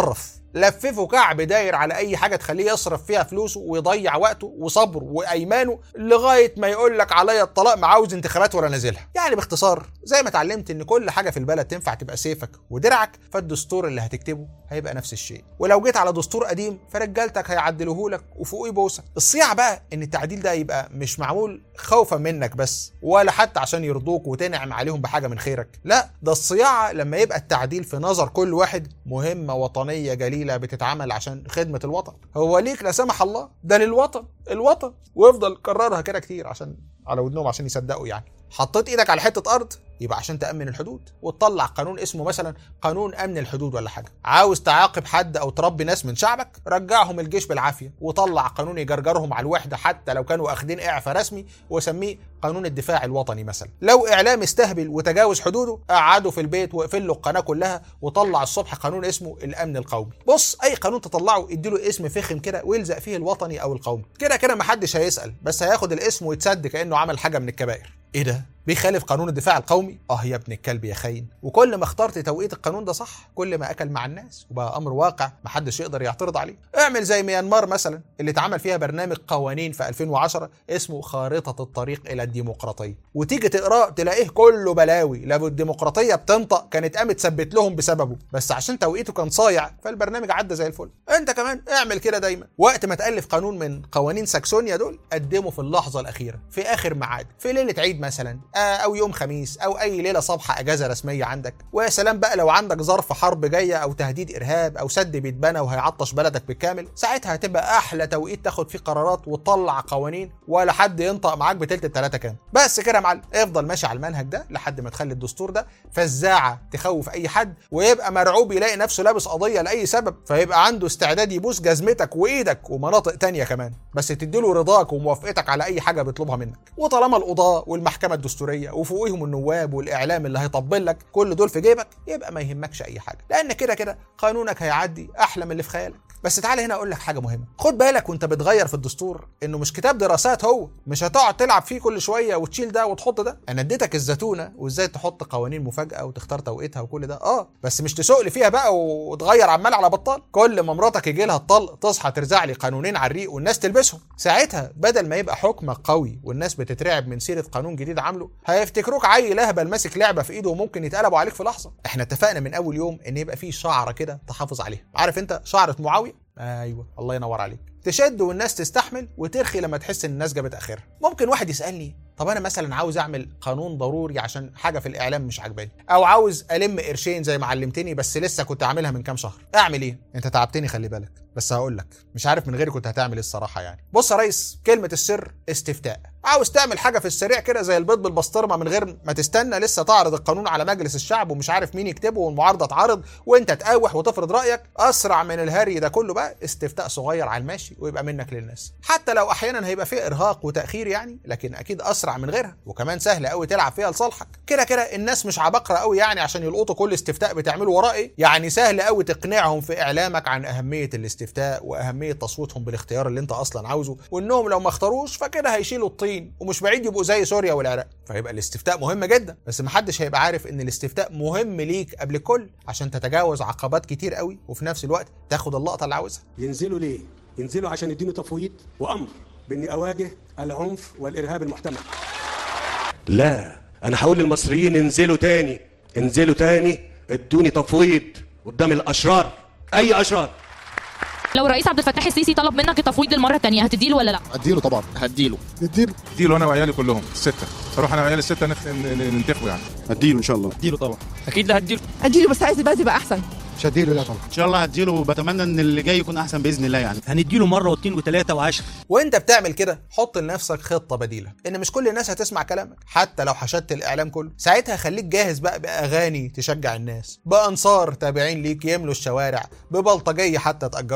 لففوا كعب داير على اي حاجه تخليه يصرف فيها فلوسه ويضيع وقته وصبره وايمانه لغايه ما يقول لك عليا الطلاق ما عاوز انتخابات ولا نازلها يعني باختصار زي ما اتعلمت ان كل حاجه في البلد تنفع تبقى سيفك ودرعك فالدستور اللي هتكتبه هيبقى نفس الشيء ولو جيت على دستور قديم فرجالتك هيعدلوهولك وفوقيه بوسه الصياع بقى ان التعديل ده يبقى مش معمول خوفا منك بس ولا حتى عشان يرضوك وتنعم عليهم بحاجه من خيرك لا ده الصياعه لما يبقى التعديل في نظر كل واحد مهمه وطنيه جليله بتتعمل عشان خدمه الوطن هو ليك لا سمح الله ده للوطن الوطن وافضل كررها كده كتير عشان على ودنهم عشان يصدقوا يعني حطيت ايدك على حته ارض يبقى عشان تامن الحدود وتطلع قانون اسمه مثلا قانون امن الحدود ولا حاجه عاوز تعاقب حد او تربي ناس من شعبك رجعهم الجيش بالعافيه وطلع قانون يجرجرهم على الوحده حتى لو كانوا اخدين اعفاء رسمي وسميه قانون الدفاع الوطني مثلا لو اعلام استهبل وتجاوز حدوده قعده في البيت واقفل له القناه كلها وطلع الصبح قانون اسمه الامن القومي بص اي قانون تطلعه اديله اسم فخم كده ويلزق فيه الوطني او القومي كده كده محدش هيسال بس هياخد الاسم ويتسد كانه عمل حاجه من الكبائر ايه ده بيخالف قانون الدفاع القومي اه يا ابن الكلب يا خاين وكل ما اخترت توقيت القانون ده صح كل ما اكل مع الناس وبقى امر واقع محدش يقدر يعترض عليه اعمل زي ميانمار مثلا اللي اتعمل فيها برنامج قوانين في 2010 اسمه خارطه الطريق الى الديمقراطيه وتيجي تقراه تلاقيه كله بلاوي لو الديمقراطيه بتنطق كانت قامت تثبت لهم بسببه بس عشان توقيته كان صايع فالبرنامج عدى زي الفل انت كمان اعمل كده دايما وقت ما تالف قانون من قوانين ساكسونيا دول قدمه في اللحظه الاخيره في اخر ميعاد في ليله عيد مثلا آه او يوم خميس او اي ليله صبحه اجازه رسميه عندك ويا سلام بقى لو عندك ظرف حرب جايه او تهديد ارهاب او سد بيتبنى وهيعطش بلدك بالكامل ساعتها هتبقى احلى توقيت تاخد فيه قرارات وتطلع قوانين ولا حد ينطق معاك بتلت التلاته كام بس كده يا معلم افضل ماشي على المنهج ده لحد ما تخلي الدستور ده فزاعه تخوف اي حد ويبقى مرعوب يلاقي نفسه لابس قضيه لاي سبب فيبقى عنده استعداد يبوس جزمتك وايدك ومناطق تانية كمان بس تديله رضاك وموافقتك على اي حاجه بيطلبها منك وطالما القضاه والمحكمه الدستوريه وفوقيهم النواب والاعلام اللي هيطبل لك كل دول في جيبك يبقى ما يهمكش اي حاجه لان كده كده قانونك هيعدي احلى من اللي في خيالك بس تعالى هنا اقول لك حاجه مهمه خد بالك وانت بتغير في الدستور انه مش كتاب دراسات هو مش هتقعد تلعب فيه كل شويه وتشيل ده وتحط ده انا اديتك الزتونه وازاي تحط قوانين مفاجاه وتختار توقيتها وكل ده اه بس مش تسوق لي فيها بقى وتغير عمال على بطال كل ما مراتك يجي لها الطلق تصحى ترزع لي قانونين على الريق والناس تلبسهم ساعتها بدل ما يبقى حكمك قوي والناس بتترعب من سيره قانون جديد عامله هيفتكروك عيل اهبل ماسك لعبه في ايده وممكن يتقلبوا عليك في لحظه احنا اتفقنا من اول يوم ان يبقى فيه شعره كده تحافظ عليها عارف انت شعره معاويه ايوه الله ينور عليك تشد والناس تستحمل وترخي لما تحس ان الناس جابت اخرها ممكن واحد يسالني طب انا مثلا عاوز اعمل قانون ضروري عشان حاجه في الاعلام مش عاجباني او عاوز الم قرشين زي ما علمتني بس لسه كنت عاملها من كام شهر اعمل ايه انت تعبتني خلي بالك بس هقول لك مش عارف من غيري كنت هتعمل ايه الصراحه يعني بص يا ريس كلمه السر استفتاء عاوز تعمل حاجه في السريع كده زي البيض بالبسطرمه من غير ما تستنى لسه تعرض القانون على مجلس الشعب ومش عارف مين يكتبه والمعارضه تعارض وانت تقاوح وتفرض رايك اسرع من الهري ده كله بقى استفتاء صغير على الماشي ويبقى منك للناس حتى لو احيانا هيبقى فيه ارهاق وتاخير يعني لكن اكيد اسرع من غيرها وكمان سهل قوي تلعب فيها لصالحك كده كده الناس مش عبقره قوي يعني عشان يلقطوا كل استفتاء بتعمله وراه ايه يعني سهل قوي تقنعهم في اعلامك عن اهميه الاستفتاء واهميه تصويتهم بالاختيار اللي انت اصلا عاوزه وانهم لو ما اختاروش فكده هيشيلوا الطين ومش بعيد يبقوا زي سوريا والعراق فيبقى الاستفتاء مهم جدا بس محدش هيبقى عارف ان الاستفتاء مهم ليك قبل الكل عشان تتجاوز عقبات كتير قوي وفي نفس الوقت تاخد اللقطه اللي عاوزها ينزلوا ليه؟ ينزلوا عشان يديني تفويض وامر باني اواجه العنف والارهاب المحتمل. لا انا هقول للمصريين انزلوا تاني انزلوا تاني ادوني تفويض قدام الاشرار اي اشرار لو الرئيس عبد الفتاح السيسي طلب منك التفويض المره الثانيه هتديله ولا لا اديله طبعا هديله نديله اديله انا وعيالي كلهم السته اروح انا وعيالي السته نخ- ن- ننتخبوا يعني اديله ان شاء الله هديله طبعا اكيد لا هديله اديله بس عايز البلد يبقى احسن مش هديله لا طبعا ان شاء الله هديله وبتمنى ان اللي جاي يكون احسن باذن الله يعني هنديله مره واثنين وثلاثه وعشرة وانت بتعمل كده حط لنفسك خطه بديله ان مش كل الناس هتسمع كلامك حتى لو حشدت الاعلام كله ساعتها خليك جاهز بقى باغاني تشجع الناس بانصار تابعين ليك يملوا الشوارع ببلطجيه حتى تاجرهم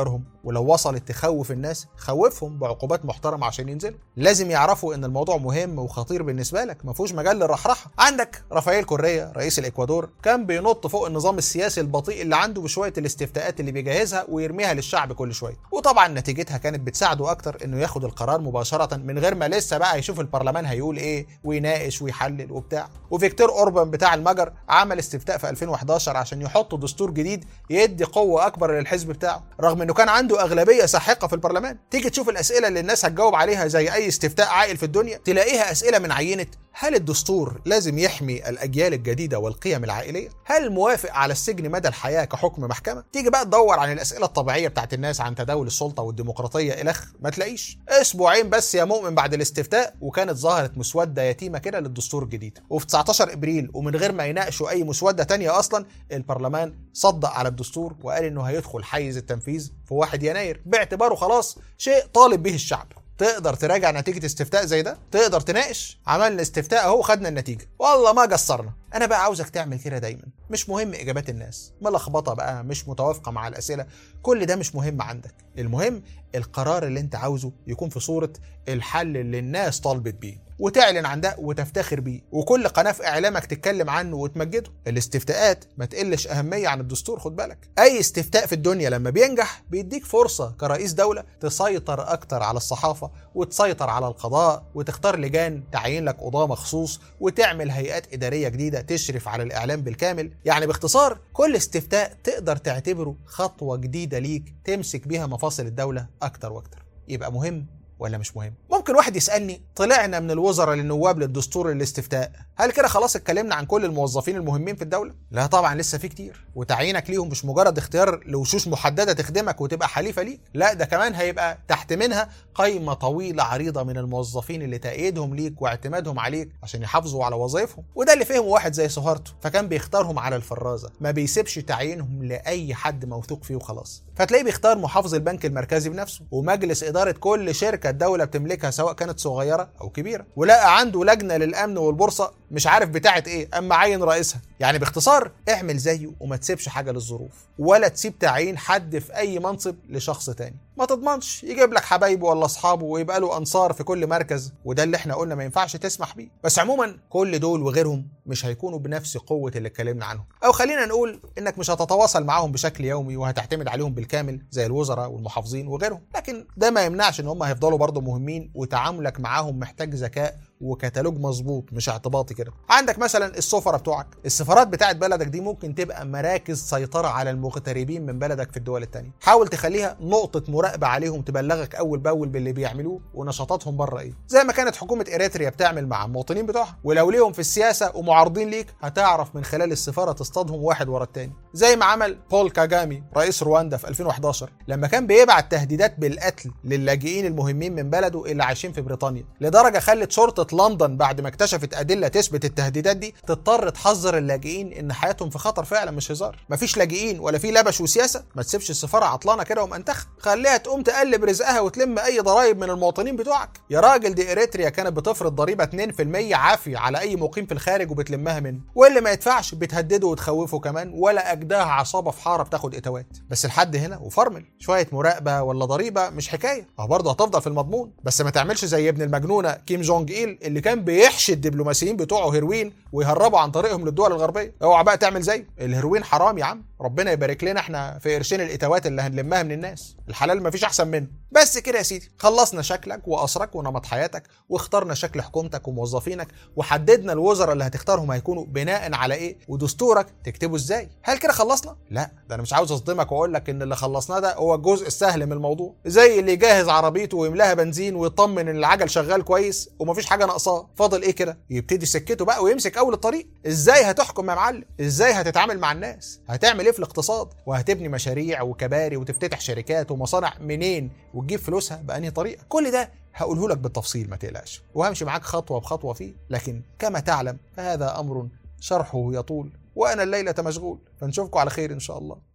ولو وصلت تخوف الناس خوفهم بعقوبات محترمه عشان ينزلوا لازم يعرفوا ان الموضوع مهم وخطير بالنسبه لك ما فيهوش مجال للرحرحه عندك رافائيل كوريا رئيس الاكوادور كان بينط فوق النظام السياسي البطيء اللي عنده بشويه الاستفتاءات اللي بيجهزها ويرميها للشعب كل شويه وطبعا نتيجتها كانت بتساعده اكتر انه ياخد القرار مباشره من غير ما لسه بقى يشوف البرلمان هيقول ايه ويناقش ويحلل وبتاع وفيكتور اوربان بتاع المجر عمل استفتاء في 2011 عشان يحط دستور جديد يدي قوه اكبر للحزب بتاعه رغم انه كان عنده اغلبيه ساحقه في البرلمان تيجي تشوف الاسئله اللي الناس هتجاوب عليها زي اي استفتاء عاقل في الدنيا تلاقيها اسئله من عينه هل الدستور لازم يحمي الاجيال الجديده والقيم العائليه هل موافق على السجن مدى الحياه كحكم محكمه تيجي بقى تدور عن الاسئله الطبيعيه بتاعت الناس عن تداول السلطه والديمقراطيه الخ ما تلاقيش اسبوعين بس يا مؤمن بعد الاستفتاء وكانت ظهرت مسوده يتيمه كده للدستور الجديد وفي 19 ابريل ومن غير ما يناقشوا اي مسوده تانية اصلا البرلمان صدق على الدستور وقال انه هيدخل حيز التنفيذ في 1 يناير باعتباره خلاص شيء طالب به الشعب تقدر تراجع نتيجة استفتاء زي ده؟ تقدر تناقش؟ عملنا استفتاء اهو خدنا النتيجة، والله ما قصرنا، أنا بقى عاوزك تعمل كده دايما، مش مهم إجابات الناس، ملخبطة بقى مش متوافقة مع الأسئلة، كل ده مش مهم عندك، المهم القرار اللي أنت عاوزه يكون في صورة الحل اللي الناس طالبت بيه، وتعلن عن ده وتفتخر بيه وكل قناه في اعلامك تتكلم عنه وتمجده الاستفتاءات ما تقلش اهميه عن الدستور خد بالك اي استفتاء في الدنيا لما بينجح بيديك فرصه كرئيس دوله تسيطر اكتر على الصحافه وتسيطر على القضاء وتختار لجان تعين لك قضاه مخصوص وتعمل هيئات اداريه جديده تشرف على الاعلام بالكامل يعني باختصار كل استفتاء تقدر تعتبره خطوه جديده ليك تمسك بيها مفاصل الدوله اكتر واكتر يبقى مهم ولا مش مهم؟ ممكن واحد يسألني طلعنا من الوزراء للنواب للدستور للاستفتاء، هل كده خلاص اتكلمنا عن كل الموظفين المهمين في الدولة؟ لا طبعا لسه في كتير، وتعيينك ليهم مش مجرد اختيار لوشوش محددة تخدمك وتبقى حليفة ليك، لا ده كمان هيبقى تحت منها قائمة طويلة عريضة من الموظفين اللي تأييدهم ليك واعتمادهم عليك عشان يحافظوا على وظائفهم، وده اللي فهمه واحد زي سهارته، فكان بيختارهم على الفرازة، ما بيسيبش تعيينهم لأي حد موثوق فيه وخلاص، فتلاقيه بيختار محافظ البنك المركزي بنفسه، ومجلس إدارة كل شركة الدولة بتملكها سواء كانت صغيرة أو كبيرة ولقى عنده لجنة للأمن والبورصة مش عارف بتاعة إيه أما عين رئيسها يعني باختصار اعمل زيه وما تسيبش حاجة للظروف ولا تسيب تعيين حد في أي منصب لشخص تاني ما تضمنش يجيب لك حبايبه ولا اصحابه ويبقى له انصار في كل مركز وده اللي احنا قلنا ما ينفعش تسمح بيه بس عموما كل دول وغيرهم مش هيكونوا بنفس قوه اللي اتكلمنا عنهم او خلينا نقول انك مش هتتواصل معاهم بشكل يومي وهتعتمد عليهم بالكامل زي الوزراء والمحافظين وغيرهم لكن ده ما يمنعش ان هم هيفضلوا برضه مهمين وتعاملك معاهم محتاج ذكاء وكتالوج مظبوط مش اعتباطي كده عندك مثلا السفراء بتوعك السفارات بتاعت بلدك دي ممكن تبقى مراكز سيطره على المغتربين من بلدك في الدول التانية حاول تخليها نقطه مراقبه عليهم تبلغك اول باول باللي بيعملوه ونشاطاتهم بره ايه زي ما كانت حكومه اريتريا بتعمل مع المواطنين بتوعها ولو ليهم في السياسه ومعارضين ليك هتعرف من خلال السفاره تصطادهم واحد ورا التاني زي ما عمل بول كاجامي رئيس رواندا في 2011 لما كان بيبعت تهديدات بالقتل للاجئين المهمين من بلده اللي عايشين في بريطانيا لدرجه خلت شرطه لندن بعد ما اكتشفت ادله تثبت التهديدات دي تضطر تحذر اللاجئين ان حياتهم في خطر فعلا مش هزار مفيش لاجئين ولا في لبش وسياسه ما تسيبش السفاره عطلانه كده ومنتخه خليها تقوم تقلب رزقها وتلم اي ضرائب من المواطنين بتوعك يا راجل دي اريتريا كانت بتفرض ضريبه 2% عافيه على اي مقيم في الخارج وبتلمها منه واللي ما يدفعش بتهدده وتخوفه كمان ولا اجداها عصابه في حاره بتاخد اتوات بس لحد هنا وفرمل شويه مراقبه ولا ضريبه مش حكايه اه برضه هتفضل في المضمون بس ما تعملش زي ابن المجنونه كيم جونج ايل اللي كان بيحشي الدبلوماسيين بتوعه هيروين ويهربوا عن طريقهم للدول الغربيه اوعى بقى تعمل زيه الهيروين حرام يا عم ربنا يبارك لنا احنا في قرشين الاتوات اللي هنلمها من الناس الحلال مفيش احسن منه بس كده يا سيدي خلصنا شكلك واسرك ونمط حياتك واخترنا شكل حكومتك وموظفينك وحددنا الوزراء اللي هتختارهم هيكونوا بناء على ايه ودستورك تكتبه ازاي هل كده خلصنا لا ده انا مش عاوز اصدمك واقول لك ان اللي خلصناه ده هو الجزء السهل من الموضوع زي اللي يجهز عربيته ويملاها بنزين ويطمن ان العجل شغال كويس ومفيش حاجه ناقصاه فاضل ايه كده يبتدي سكته بقى ويمسك اول الطريق ازاي هتحكم يا معلم ازاي هتتعامل مع الناس هتعمل ايه في الاقتصاد وهتبني مشاريع وكباري وتفتتح شركات ومصانع منين وتجيب فلوسها بانهي طريقه كل ده هقوله لك بالتفصيل ما تقلقش وهمشي معاك خطوه بخطوه فيه لكن كما تعلم فهذا امر شرحه يطول وانا الليله مشغول فنشوفكم على خير ان شاء الله